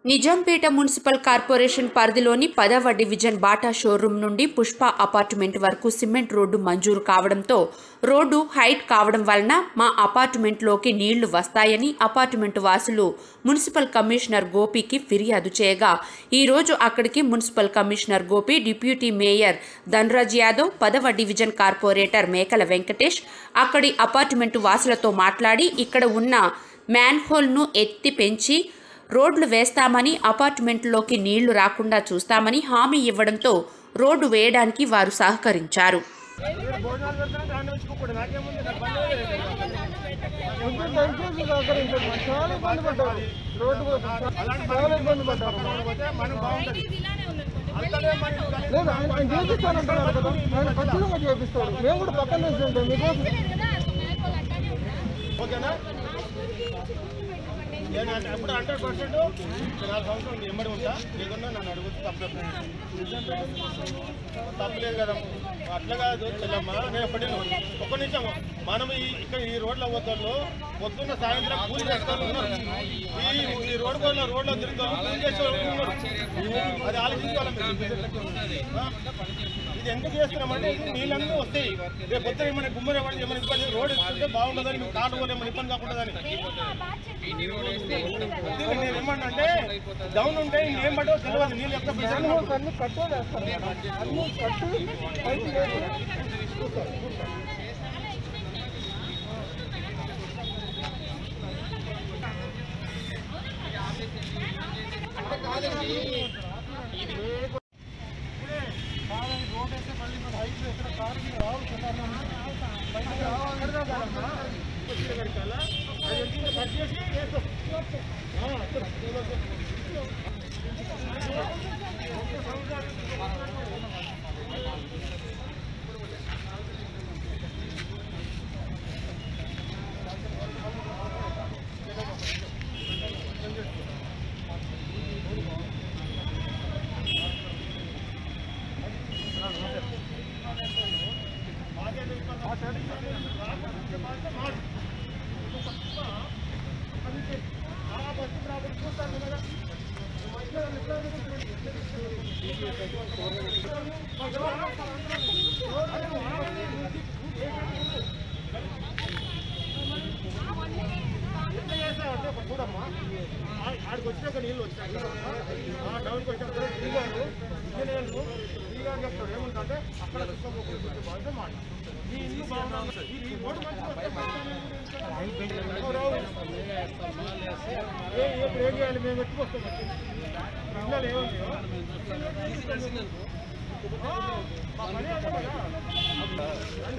Nizampet municipal corporation పరిధిలోని పదవ division Bata showroom నుండి పుష్ప అపార్ట్మెంట్ వరకు సిమెంట్ రోడ్డు మంజూరు కావడంతో రోడ్డు హైట్ కావడం వలన మా అపార్ట్మెంట్లోకి నీళ్లు వస్తాయని అపార్ట్మెంట్ వాసులు మున్సిపల్ కమిషనర్ గోపికి ఫిర్యాదు చేయగా ఈరోజు అక్కడికి municipal commissioner Gopi deputy mayor Dhanraj Yadav పదవ డివిజన్ కార్పొరేటర్ మేకల వెంకటేష్ అక్కడి అపార్ట్మెంట్ వాసులతో మాట్లాడి ఇక్కడ ఉన్న మ్యాన్హోల్ను ఎత్తి పెంచి రోడ్లు వేస్తామని అపార్ట్మెంట్లోకి నీళ్లు రాకుండా చూస్తామని హామీ ఇవ్వడంతో రోడ్డు వేయడానికి వారు సహకరించారు భోజనాలు పెడతానే దాన్ని ఉంచుకోకూడదు నాకేముంది నాకు పని లేదు. కొంచెం దయచేసి సహకరించండి చాలా ఇబ్బంది పడ్డారు రోడ్డు కోసం అలాంటి చాలా ఇబ్బంది పడ్డారు మనం పోతే మనం బాగుంటుంది అంతలే మరి కలిసి లేదు ఆయన ఆయన చేపిస్తానంటున్నారు కదా ఆయన ఖచ్చితంగా చేపిస్తాడు మేము కూడా పక్కన నుంచి ఉంటాం మీకోసం ఓకేనా నేను అంటే అప్పుడు హండ్రెడ్ పర్సెంట్ నాలుగు సంవత్సరం ఎంబడి ఉంటా నీకున్నా నన్ను అడుగుతూ తప్పలేదు తప్పలేదు కదా అట్లా కాదు చెల్లమ్మ నేను ఎప్పటికీ ఒక్క నిమిషం మనం ఈ ఇక్కడ ఈ రోడ్ల పోతాళ్ళు పొద్దున్న సాయంత్రం పూజ చేస్తారు ఉన్నారు ఈ ఈ రోడ్డు కోసం రోడ్లో తిరుగుతారు పూజ చేసే వాళ్ళు ఉన్నారు అది ఆలోచించాలి మీరు. ఆ? ఇది ఎందుకు చేస్తున్నామంటే ఇది నీళ్ళన్నీ వస్తాయి రేపు పొద్దున ఏమైనా గుమ్మని ఏమైనా ఏమైనా ఇబ్బంది రోడ్ ఇస్తుంటే బాగుంటుందని మీకు కార్డు కూడా ఏమైనా ఇబ్బంది కాకూడదని దీన్ని నేను ఏమన్నా అంటే డౌన్ ఉంటే ఇంకేం పడో తెలియదు నీళ్ళు ఎక్కడ ప్రెషర్ మ్యాన్హోల్స్ అన్ని కట్టేదేస్తాం అన్ని కట్టి పైకి లేపి రోడ్ అయితే మళ్ళీ మన హైట్ ఎక్కడ కారు మీద రావు కట్ చేసి వేస్తాం ఆ, అక్కడ. ఎట్లా చేస్తావంటే ఒక చూడమ్మా ఆ- ఆడికి వచ్చినాక నీళ్ళు వచ్చినాక ఆ డౌన్కి వచ్చినాక దిగాడు ఇంజనీర్లు దిగాడు చెప్తాడు ఏమంటే అక్కడ తీసుకోకపోతే బాగుంటే మాట ఈ ఇల్లు బాగుండాలి ఈ ఈ రోడ్డు మంచిగా వస్తే బాగుంటుంది. రావు. ఏ ఇప్పుడు ఏం చేయాలి మేము ఎత్తుకొస్తాం పిల్లలు ఏముంది మా పని అదే కదా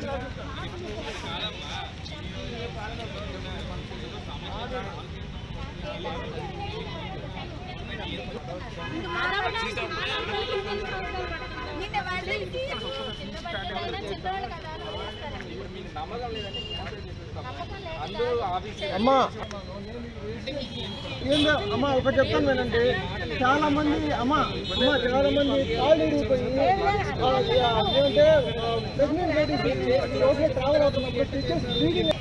అమ్మా ఏందో అమ్మ ఒకటి చెప్తాను వినండి చాలా మంది అమ్మ అమ్మ చాలా మంది కాళ్ళు ఇరిగిపోయి ఆ, ఆ, ఏంటంటే ప్రెగ్నెంట్ లేడీస్ రోడ్లో ట్రావెల్ అవుతున్నప్పుడు స్టిచెస్ బ్లీడింగ్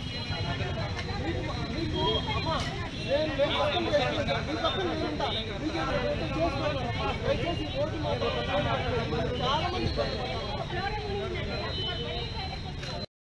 నేను నేను పక్కన చేస్తాను. ఈ పక్కన నేను ఉంటా. మీకు ఏమైనా చేసుకోవాలి. దయచేసి రోడ్డు మాత్రం చాలా మంది